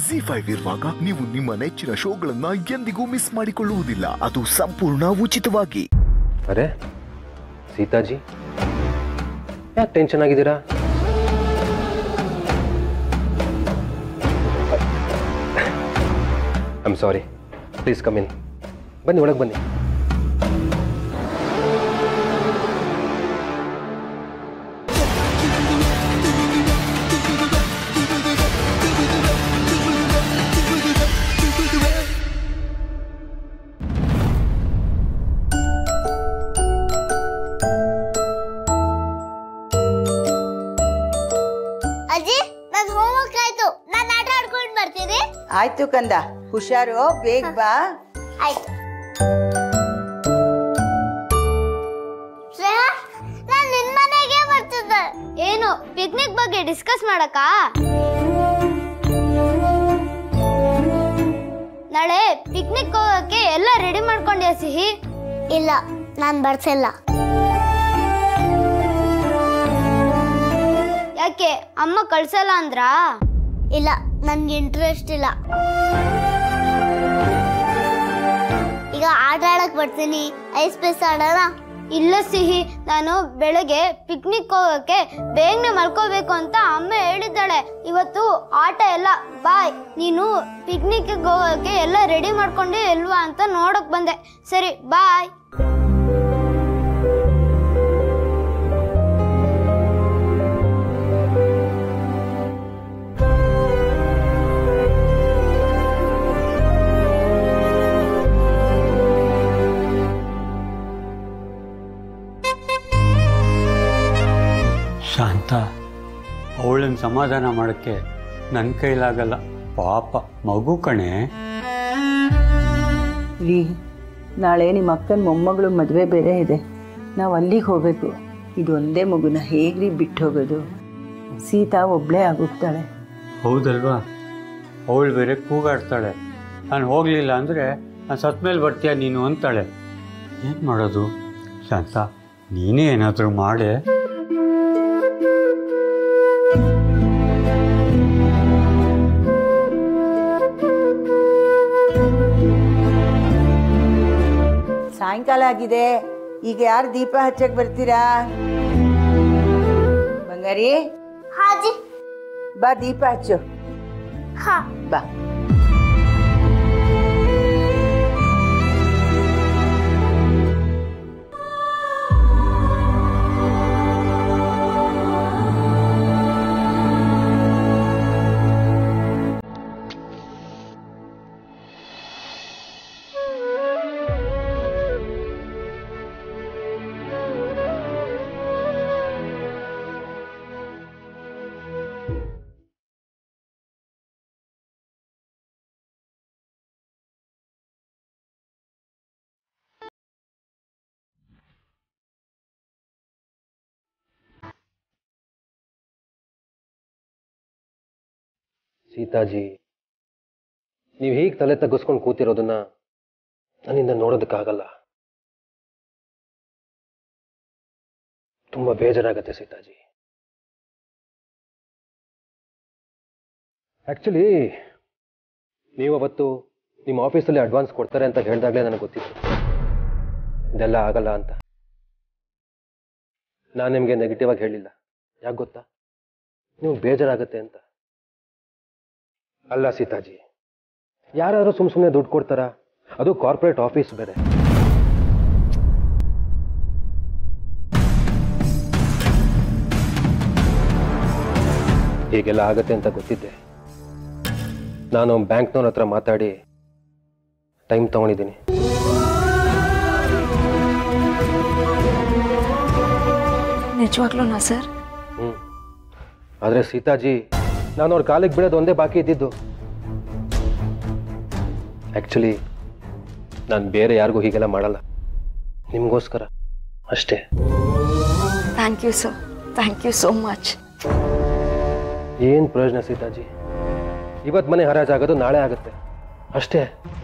G five ಇರುವಾಗ ನೀವು ನಿಮ್ಮ ನೆಚ್ಚಿನ ಶೋಗಳನ್ನ ಎಂದಿಗೂ ಮಿಸ್ ಮಾಡಿಕೊಳ್ಳುವುದಿಲ್ಲ ಅದು ಸಂಪೂರ್ಣ ಉಚಿತವಾಗಿ ಅರೆ ಸೀತಾಜಿ ಯಾಕೆ ಟೆನ್ಷನ್ ಆಗಿದ್ದೀರಾ I'm sorry please come in ಬನ್ನಿ ಒಳಗೆ ಬನ್ನಿ ಅಜ್ಜಿ ನನ್ ಹೋಮ್ವರ್ಕ್ ಆಯ್ತು ನಾನು ಆಟ ಆಡ್ಕೊಂಡು ಬರ್ತೀನಿ ಆಯ್ತು ಕಂದ ಹುಷಾರು ಬೇಗ ಬಾ ಆಯ್ತು ಶ್ರೇಯಾ ನಾನ್ ನಿನ್ ಮನೆಗೆ ಬರ್ತಿದ್ದೆ ಏನು ಪಿಕ್ನಿಕ್ ಬಗ್ಗೆ ಡಿಸ್ಕಸ್ ಮಾಡಕ್ಕ ನಾಳೆ ಪಿಕ್ನಿಕ್ ಹೋಗಕ್ಕೆ ಎಲ್ಲ ರೆಡಿ ಮಾಡ್ಕೊಂಡ್ಯಾ ಸಿಹಿ ಇಲ್ಲ ನಾನ್ ಬರ್ಸಿಲ್ಲ ಯಾಕೆ ಅಮ್ಮ ಕಳ್ಸಲ್ಲ ಅಂದ್ರಾ ಇಲ್ಲ ನನ್ಗೆ ಇಂಟ್ರೆಸ್ಟ್ ಇಲ್ಲ ಈಗ ಆಟ ಆಡಕ್ ಬರ್ತೀನಿ ಐಸ್ ಪೀಸ್ ಆಡೋಣ ಇಲ್ಲ ಸಿಹಿ ನಾನು ಬೆಳಗ್ಗೆ ಪಿಕ್ನಿಕ್ ಹೋಗಕ್ಕೆ ಬೇಗನೆ ಮಲ್ಕೋಬೇಕು ಅಂತ ಅಮ್ಮ ಹೇಳಿದ್ದಾಳೆ ಇವತ್ತು ಆಟ ಎಲ್ಲ ಬಾಯ್ ನೀನು ಪಿಕ್ನಿಕ್ ಹೋಗಕ್ಕೆ ಎಲ್ಲ ರೆಡಿ ಮಾಡ್ಕೊಂಡೆ ಇಲ್ವಾ ಅಂತ ನೋಡಕ್ ಬಂದೆ ಸರಿ ಬಾಯ್ ಶಾಂತ ಅವಳನ್ನು ಸಮಾಧಾನ ಮಾಡೋಕ್ಕೆ ನನ್ನ ಕೈಲಾಗಲ್ಲ ಪಾಪ ಮಗು ಕಣೆ ರೀ ನಾಳೆ ನಿಮ್ಮ ಅಕ್ಕನ ಮೊಮ್ಮಗಳು ಮದುವೆ ಬೇರೆ ಇದೆ ನಾವು ಅಲ್ಲಿಗೆ ಹೋಗಬೇಕು ಇದು ಒಂದೇ ಮಗುನ ಹೇಗ್ರಿ ಬಿಟ್ಟು ಹೋಗೋದು ಸೀತಾ ಒಬ್ಬಳೇ ಆಗೋಗ್ತಾಳೆ ಹೌದಲ್ವಾ ಅವಳು ಬೇರೆ ಕೂಗಾಡ್ತಾಳೆ ನಾನು ಹೋಗಲಿಲ್ಲ ಅಂದರೆ ನಾನು ಸತ್ತ ಮೇಲೆ ಬರ್ತೀಯ ನೀನು ಅಂತಾಳೆ ಏನು ಮಾಡೋದು ಶಾಂತ ನೀನೇ ಏನಾದರೂ ಮಾಡೆ ಸಾಯಂಕಾಲ ಆಗಿದೆ ಈಗ ಯಾರು ದೀಪ ಹಚ್ಚಕ್ಕೆ ಬರ್ತೀರಾ ಬಂಗಾರಿ ಹಾಜಿ ಬಾ ದೀಪ ಹಚ್ಚು ಹಾ ಬಾ ಸೀತಾಜಿ ನೀವು ಹೀಗೆ ತಲೆ ತಗ್ಗಿಸ್ಕೊಂಡು ಕೂತಿರೋದನ್ನ ನನ್ನಿಂದ ನೋಡೋದಕ್ಕಾಗಲ್ಲ ತುಂಬ ಬೇಜಾರಾಗತ್ತೆ ಸೀತಾಜಿ ಆ್ಯಕ್ಚುಲಿ ನೀವು ಅವತ್ತು ನಿಮ್ಮ ಆಫೀಸಲ್ಲಿ ಅಡ್ವಾನ್ಸ್ ಕೊಡ್ತಾರೆ ಅಂತ ಹೇಳಿದಾಗಲೇ ನನಗೆ ಗೊತ್ತಿತ್ತು ಇದೆಲ್ಲ ಆಗಲ್ಲ ಅಂತ ನಾನು ನಿಮಗೆ ನೆಗೆಟಿವ್ ಆಗಿ ಹೇಳಿಲ್ಲ ಯಾಕೆ ಗೊತ್ತಾ ನೀವು ಬೇಜಾರಾಗತ್ತೆ ಅಂತ ಅಲ್ಲ ಸೀತಾಜಿ ಯಾರಾದರೂ ಸುಮ್ಮ ಸುಮ್ಮನೆ ದುಡ್ಡು ಕೊಡ್ತಾರಾ ಅದು ಕಾರ್ಪೊರೇಟ್ ಆಫೀಸ್ ಬೇರೆ ಹೀಗೆಲ್ಲ ಆಗತ್ತೆ ಅಂತ ಗೊತ್ತಿದ್ದೆ ನಾನು ಬ್ಯಾಂಕ್ನವ್ರ ಹತ್ರ ಮಾತಾಡಿ ಟೈಮ್ ತಗೊಂಡಿದ್ದೀನಿ ನಿಜವಾಗ್ಲೂನಾ ಸರ್ ಹ್ಞೂ ಆದರೆ ಸೀತಾಜಿ ನಾನು ಅವ್ರ ಕಾಲಿಗೆ ಬೀಳೋದು ಒಂದೇ ಬಾಕಿ ಇದ್ದಿದ್ದು ಆ್ಯಕ್ಚುಲಿ ನಾನು ಬೇರೆ ಯಾರಿಗೂ ಹೀಗೆಲ್ಲ ಮಾಡಲ್ಲ ನಿಮಗೋಸ್ಕರ ಅಷ್ಟೇ thank you sir thank you so much ಏನು ಪ್ರಯೋಜನ ಸೀತಾಜಿ ಇವತ್ತು ಮನೆ ಹರಾಜಾಗೋದು ನಾಳೆ ಆಗುತ್ತೆ ಅಷ್ಟೇ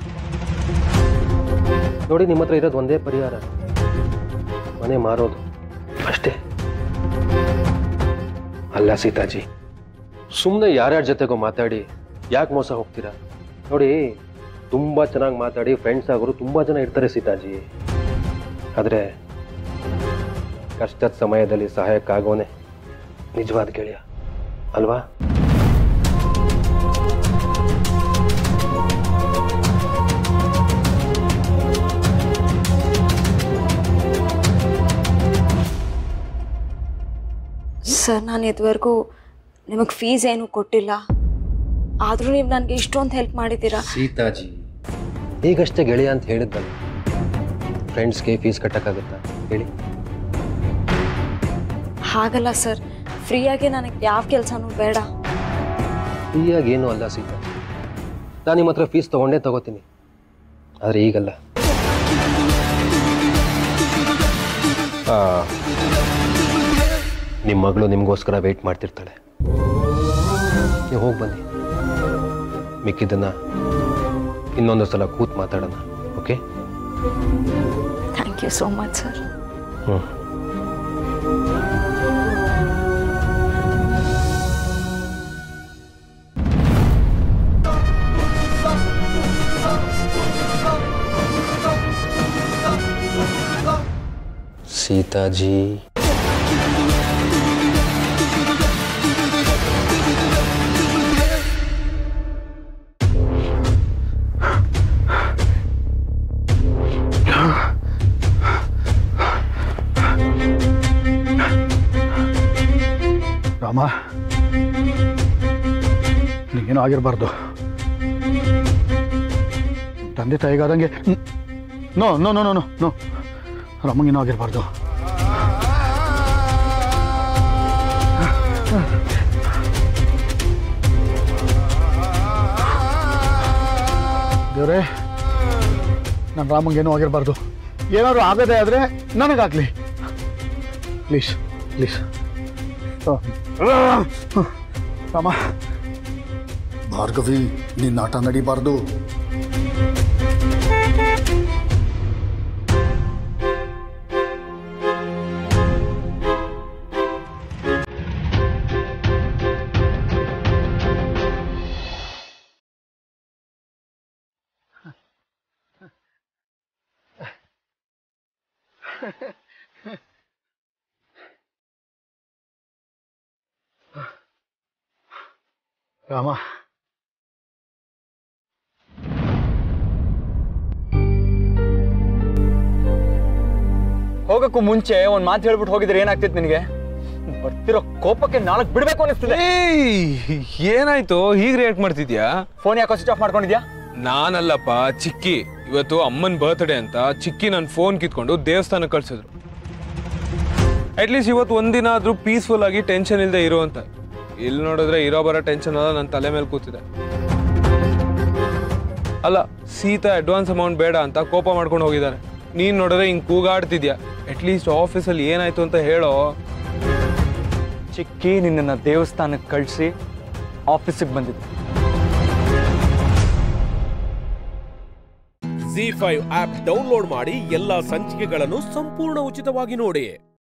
ನೋಡಿ ನಿಮ್ಮ ಹತ್ರ ಇರೋದು ಒಂದೇ ಪರಿಹಾರ ಮನೆ ಮಾರೋದು ಅಷ್ಟೇ ಅಲ್ಲ ಸೀತಾಜಿ ಸುಮ್ಮನೆ ಯಾರ್ಯಾರ ಜೊತೆಗೋ ಮಾತಾಡಿ ಯಾಕೆ ಮೋಸ ಹೋಗ್ತೀರಾ ನೋಡಿ ತುಂಬ ಚೆನ್ನಾಗಿ ಮಾತಾಡಿ ಫ್ರೆಂಡ್ಸ್ ಆಗೋರು ತುಂಬ ಜನ ಇರ್ತಾರೆ ಸೀತಾಜಿ ಆದರೆ ಕಷ್ಟದ ಸಮಯದಲ್ಲಿ ಸಹಾಯಕ್ಕಾಗೋನೆ ನಿಜವಾದ ಗೆಳೆಯ ಅಲ್ವಾ ಸರ್ ನಾನು ಇದುವರೆಗೂ ನಿಮಗೆ ಫೀಸ್ ಏನು ಕೊಟ್ಟಿಲ್ಲ ಆದರೂ ನೀವು ನನಗೆ ಇಷ್ಟೊಂದು ಹೆಲ್ಪ್ ಮಾಡಿದ್ದೀರಾ ಸೀತಾಜಿ ಈಗಷ್ಟೇ ಗೆಳೆಯ ಅಂತ ಹೇಳಿದ್ನಲ್ಲ ಫ್ರೆಂಡ್ಸ್ಗೆ ಫೀಸ್ ಕಟ್ಟಕ್ಕಾಗುತ್ತಾ ಹೇಳಿ ಹಾಗಲ್ಲ ಸರ್ ಫ್ರೀಯಾಗಿ ನನಗೆ ಯಾವ ಕೆಲಸನೂ ಬೇಡ ಫ್ರೀಯಾಗಿ ಏನೂ ಅಲ್ಲ ಸೀತಾ ನಾನು ನಿಮ್ಮ ಹತ್ರ ಫೀಸ್ ತೊಗೊಂಡೇ ತಗೋತೀನಿ ಆದರೆ ಈಗಲ್ಲ ಆ, ನಿಮ್ಮ ಮಗಳು ನಿಮಗೋಸ್ಕರ ವೆಯ್ಟ್ ಮಾಡ್ತಿರ್ತಾಳೆ ನೀವು ಹೋಗಿ ಬನ್ನಿ ಮಿಕ್ಕಿದ್ದನ್ನು ಇನ್ನೊಂದು ಸಲ ಕೂತ್ ಮಾತಾಡೋಣ okay thank you so much sir ಹ್ಞೂ ಸೀತಾಜಿ ರಾಮ ನಿಂಗೇನು ಆಗಿರಬಾರ್ದು ತಂದೆ ತಾಯಿಗಾದಂಗೆ no no no no no no ರಾಮಂಗೇನು ಆಗಿರಬಾರ್ದು ದೇವ್ರೇ ನನ್ನ ರಾಮಂಗೇನು ಆಗಿರಬಾರ್ದು ಏನಾದ್ರು ಆಗದೆ ಆದರೆ ನನಗಾಗಲಿ ಪ್ಲೀಸ್ ಪ್ಲೀಸ್ ರಾಮ ಭಾರ್ಗವಿ ನಿನ್ನ ಆಟ ನಡಿಬಾರ್ದು ರಾಮ ಹೋಗಕ್ಕೂ ಮುಂಚೆ ಒಂದ್ ಮಾತು ಹೇಳ್ಬಿಟ್ಟು ಹೋಗಿದ್ರೆ ಏನಾಗ್ತಿತ್ತು ನಿನಗೆ ಬರ್ತಿರೋ ಕೋಪಕ್ಕೆ ನಾಲ್ಕು ಬಿಡ್ಬೇಕು ಅನಿಸ್ತಿದೆ ಏಯ್ ಏನಾಯ್ತು ಹೀಗೆ ರಿಯಾಕ್ಟ್ ಮಾಡ್ತಿದ್ಯಾ ಫೋನ್ ಯಾಕೋ ಸ್ವಿಚ್ ಆಫ್ ಮಾಡ್ಕೊಂಡಿದ್ಯಾ ನಾನಲ್ಲಪ್ಪ ಚಿಕ್ಕಿ ಇವತ್ತು ಅಮ್ಮನ ಬರ್ತ್ಡೇ ಅಂತ ಚಿಕ್ಕಿ ನನ್ನ ಫೋನ್ ಕಿತ್ಕೊಂಡು ದೇವಸ್ಥಾನಕ್ಕೆ ಕಳ್ಸಿದ್ರು ಅಟ್ಲೀಸ್ಟ್ ಇವತ್ತು ಒಂದಿನ ಆದ್ರೂ ಪೀಸ್ಫುಲ್ ಆಗಿ ಟೆನ್ಷನ್ ಇಲ್ಲದೆ ಇರೋ ಅಂತ ಇಲ್ಲಿ ನೋಡಿದ್ರೆ ಇರೋ ಬರೋ ಟೆನ್ಷನ್ ಎಲ್ಲ ನನ್ನ ತಲೆ ಮೇಲೆ ಕೂತಿದೆ ಅಲ್ಲ ಸೀತಾ ಅಡ್ವಾನ್ಸ್ ಅಮೌಂಟ್ ಬೇಡ ಅಂತ ಕೋಪ ಮಾಡ್ಕೊಂಡು ಹೋಗಿದ್ದಾರೆ ನೀನ್ ನೋಡಿದ್ರೆ ಹಿಂಗ್ ಕೂಗಾಡ್ತಿದ್ಯಾ ಅಟ್ಲೀಸ್ಟ್ ಆಫೀಸಲ್ಲಿ ಏನಾಯ್ತು ಅಂತ ಹೇಳೋ ಚಿಕ್ಕಿ ನಿನ್ನನ್ನು ದೇವಸ್ಥಾನಕ್ಕೆ ಕಳಿಸಿ ಆಫೀಸಿಗೆ ಬಂದಿದ್ದೆ ಜಿ ಫೈವ್ ಆಪ್ ಡೌನ್ಲೋಡ್ ಮಾಡಿ ಎಲ್ಲಾ ಸಂಚಿಕೆಗಳನ್ನು ಸಂಪೂರ್ಣ ಉಚಿತವಾಗಿ ನೋಡಿ